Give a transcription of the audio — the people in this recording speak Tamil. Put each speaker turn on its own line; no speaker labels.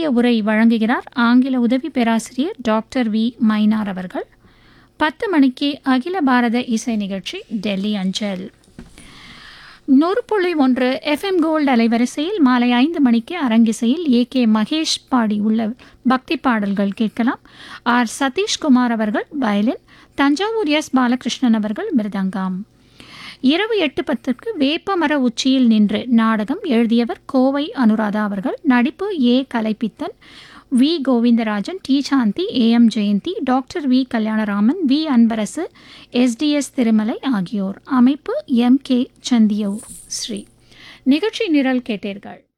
முக்கிய உரை வழங்குகிறார் ஆங்கில உதவி பேராசிரியர் டாக்டர் வி மைனார் அவர்கள் பத்து மணிக்கு அகில பாரத இசை நிகழ்ச்சி டெல்லி அஞ்சல் நூறு புள்ளி ஒன்று எஃப்எம் கோல்டு அலைவரிசையில் மாலை ஐந்து மணிக்கு அரங்கிசையில் ஏ கே மகேஷ் பாடி உள்ள பக்தி பாடல்கள் கேட்கலாம் ஆர் சதீஷ்குமார் அவர்கள் வயலின் தஞ்சாவூர் எஸ் பாலகிருஷ்ணன் அவர்கள் மிருதங்கம் இரவு எட்டு பத்துக்கு வேப்பமர உச்சியில் நின்று நாடகம் எழுதியவர் கோவை அனுராதா அவர்கள் நடிப்பு A Kalaipithan V Govindarajan D Shanthi A M Jayanthi doctor V Kalyanaraman V Anbarasu STS Tirumalai ஆகியோர் அமைப்பு எம் கே சந்தியூர் ஸ்ரீ நிகழ்ச்சி நிரல் கேட்டீர்கள்